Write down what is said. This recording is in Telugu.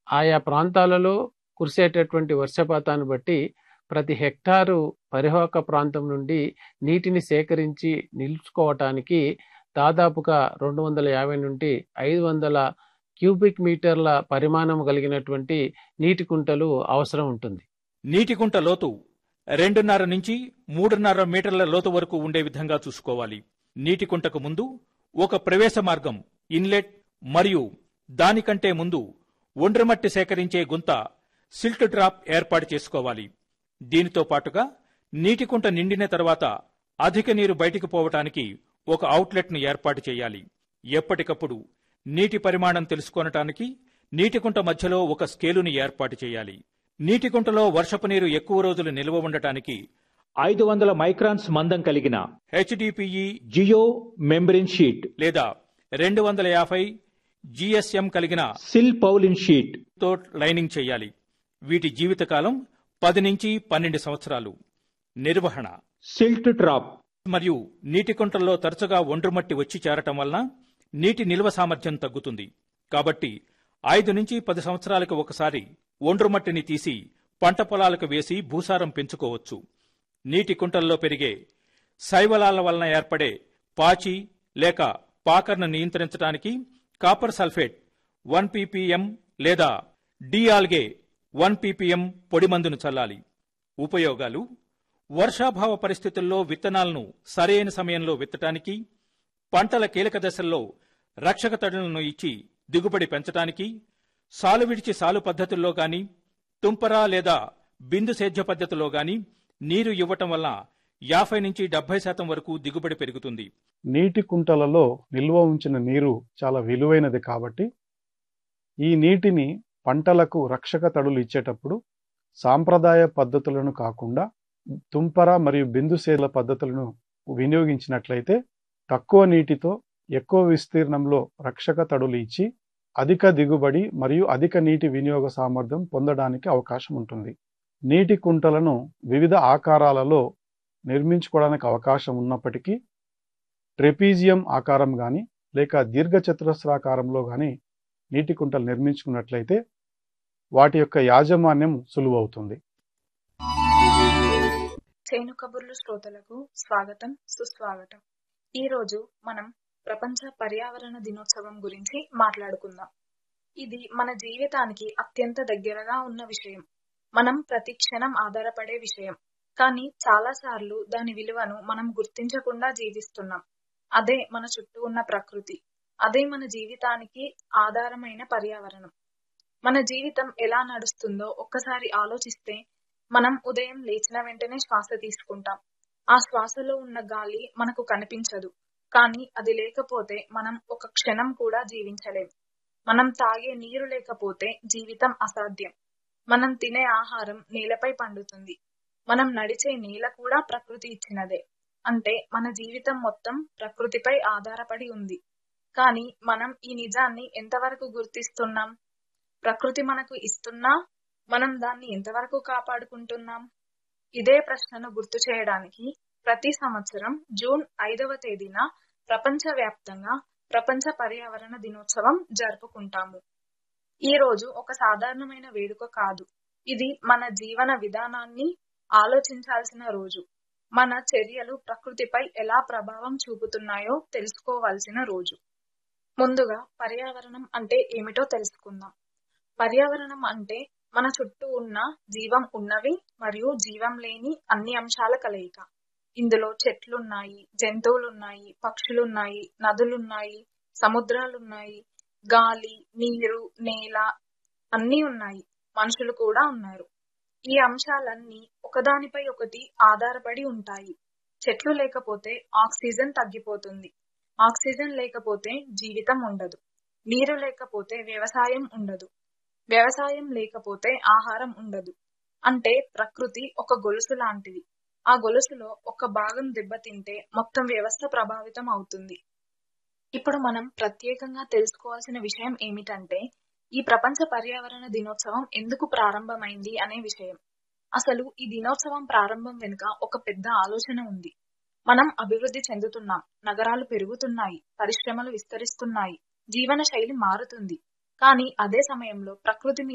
ఆయా ప్రాంతాలలో కురిసేటటువంటి వర్షపాతాన్ని బట్టి ప్రతి హెక్టారు పరివాహక ప్రాంతం నుండి నీటిని సేకరించి నిలుచుకోవటానికి దాదాపుగా రెండు వందల యాభై నుండి ఐదు వందల క్యూబిక్ మీటర్ల పరిమాణం కలిగినటువంటి నీటి కుంటలు అవసరం ఉంటుంది నీటి కుంట లోతు రెండున్నర నుంచి మూడున్నర మీటర్ల లోతు వరకు ఉండే విధంగా చూసుకోవాలి నీటి కుంటకు ముందు ఒక ప్రవేశ మార్గం ఇన్లెట్ మరియు దానికంటే ముందు ఒండ్రమట్టి సేకరించే గుంత సిల్ట్ డ్రాప్ ఏర్పాటు చేసుకోవాలి దీనితో పాటుగా నీటి కుంట నిండిన తర్వాత అధిక నీరు బయటికి పోవటానికి ఒక అవుట్లెట్ ను ఏర్పాటు చేయాలి ఎప్పటికప్పుడు నీటి పరిమాణం తెలుసుకోనటానికి నీటి కుంట మధ్యలో ఒక స్కేలుని ఏర్పాటు చేయాలి నీటి కుంటలో వర్షపు నీరు ఎక్కువ రోజులు నిల్వ ఉండటానికి ఐదు వందల మైక్రాన్స్ మందం కలిగిన హెచ్డిపిఈ జియో మెంబ్రెన్ షీట్ లేదా రెండు వందల యాభై జిఎస్ఎం కలిగిన సిల్ పౌలిన్ షీట్ తో లైనింగ్ చేయాలి వీటి జీవితకాలం పది నుంచి పన్నెండు సంవత్సరాలు నిర్వహణ సిల్ట్ డ్రాప్ మరియు నీటి కుంటల్లో తరచుగా ఒండ్రుమట్టి వచ్చి చేరటం వలన నీటి నిల్వ సామర్థ్యం తగ్గుతుంది కాబట్టి ఐదు నుంచి పది సంవత్సరాలకు ఒకసారి ఒండ్రుమట్టిని తీసి పంట పొలాలకు వేసి భూసారం పెంచుకోవచ్చు నీటి కుంటల్లో పెరిగే శైవలాల వలన ఏర్పడే పాచి లేక పాకర్ను నియంత్రించడానికి కాపర్ సల్ఫేట్ వన్ పీపీఎం లేదా డిఆల్గే వన్ పీపీఎం పొడి మందును చల్లాలి ఉపయోగాలు వర్షాభావ పరిస్థితుల్లో విత్తనాలను సరైన సమయంలో విత్తటానికి పంటల కీలక దశల్లో రక్షక తడులను ఇచ్చి దిగుబడి పెంచటానికి సాలు విడిచి సాలు పద్ధతుల్లో గాని తుంపర లేదా బిందు సేద్య పద్ధతిలో గాని నీరు ఇవ్వటం వల్ల యాభై నుంచి డెబ్బై శాతం వరకు దిగుబడి పెరుగుతుంది నీటి కుంటలలో నిల్వ ఉంచిన నీరు చాలా విలువైనది కాబట్టి ఈ నీటిని పంటలకు రక్షక తడులు ఇచ్చేటప్పుడు సాంప్రదాయ పద్ధతులను కాకుండా తుంపర మరియు బిందు సేల పద్ధతులను వినియోగించినట్లయితే తక్కువ నీటితో ఎక్కువ విస్తీర్ణంలో రక్షక తడులు ఇచ్చి అధిక దిగుబడి మరియు అధిక నీటి వినియోగ సామర్థ్యం పొందడానికి అవకాశం ఉంటుంది నీటి కుంటలను వివిధ ఆకారాలలో నిర్మించుకోవడానికి అవకాశం ఉన్నప్పటికీ ట్రెపీజియం ఆకారం కానీ లేక దీర్ఘచతురస్రాకారంలో కానీ నీటి కుంటలు నిర్మించుకున్నట్లయితే వాటి యొక్క యాజమాన్యం సులువవుతుంది చేను కబుర్లు శ్రోతలకు స్వాగతం సుస్వాగతం ఈ రోజు మనం ప్రపంచ పర్యావరణ దినోత్సవం గురించి మాట్లాడుకుందాం ఇది మన జీవితానికి అత్యంత దగ్గరగా ఉన్న విషయం మనం ప్రతి క్షణం ఆధారపడే విషయం కానీ చాలా సార్లు దాని విలువను మనం గుర్తించకుండా జీవిస్తున్నాం అదే మన చుట్టూ ఉన్న ప్రకృతి అదే మన జీవితానికి ఆధారమైన పర్యావరణం మన జీవితం ఎలా నడుస్తుందో ఒక్కసారి ఆలోచిస్తే మనం ఉదయం లేచిన వెంటనే శ్వాస తీసుకుంటాం ఆ శ్వాసలో ఉన్న గాలి మనకు కనిపించదు కానీ అది లేకపోతే మనం ఒక క్షణం కూడా జీవించలేం మనం తాగే నీరు లేకపోతే జీవితం అసాధ్యం మనం తినే ఆహారం నేలపై పండుతుంది మనం నడిచే నేల కూడా ప్రకృతి ఇచ్చినదే అంటే మన జీవితం మొత్తం ప్రకృతిపై ఆధారపడి ఉంది కానీ మనం ఈ నిజాన్ని ఎంతవరకు గుర్తిస్తున్నాం ప్రకృతి మనకు ఇస్తున్నా మనం దాన్ని ఎంతవరకు కాపాడుకుంటున్నాం ఇదే ప్రశ్నను గుర్తు చేయడానికి ప్రతి సంవత్సరం జూన్ ఐదవ తేదీన ప్రపంచ వ్యాప్తంగా ప్రపంచ పర్యావరణ దినోత్సవం జరుపుకుంటాము ఈ రోజు ఒక సాధారణమైన వేడుక కాదు ఇది మన జీవన విధానాన్ని ఆలోచించాల్సిన రోజు మన చర్యలు ప్రకృతిపై ఎలా ప్రభావం చూపుతున్నాయో తెలుసుకోవాల్సిన రోజు ముందుగా పర్యావరణం అంటే ఏమిటో తెలుసుకుందాం పర్యావరణం అంటే మన చుట్టూ ఉన్న జీవం ఉన్నవి మరియు జీవం లేని అన్ని అంశాల కలయిక ఇందులో చెట్లున్నాయి జంతువులున్నాయి పక్షులున్నాయి నదులున్నాయి సముద్రాలున్నాయి గాలి నీరు నేల అన్నీ ఉన్నాయి మనుషులు కూడా ఉన్నారు ఈ అంశాలన్నీ ఒకదానిపై ఒకటి ఆధారపడి ఉంటాయి చెట్లు లేకపోతే ఆక్సిజన్ తగ్గిపోతుంది ఆక్సిజన్ లేకపోతే జీవితం ఉండదు నీరు లేకపోతే వ్యవసాయం ఉండదు వ్యవసాయం లేకపోతే ఆహారం ఉండదు అంటే ప్రకృతి ఒక గొలుసు లాంటిది ఆ గొలుసులో ఒక భాగం దెబ్బతింటే మొత్తం వ్యవస్థ ప్రభావితం అవుతుంది ఇప్పుడు మనం ప్రత్యేకంగా తెలుసుకోవాల్సిన విషయం ఏమిటంటే ఈ ప్రపంచ పర్యావరణ దినోత్సవం ఎందుకు ప్రారంభమైంది అనే విషయం అసలు ఈ దినోత్సవం ప్రారంభం వెనుక ఒక పెద్ద ఆలోచన ఉంది మనం అభివృద్ధి చెందుతున్నాం నగరాలు పెరుగుతున్నాయి పరిశ్రమలు విస్తరిస్తున్నాయి జీవన శైలి మారుతుంది కానీ అదే సమయంలో ప్రకృతి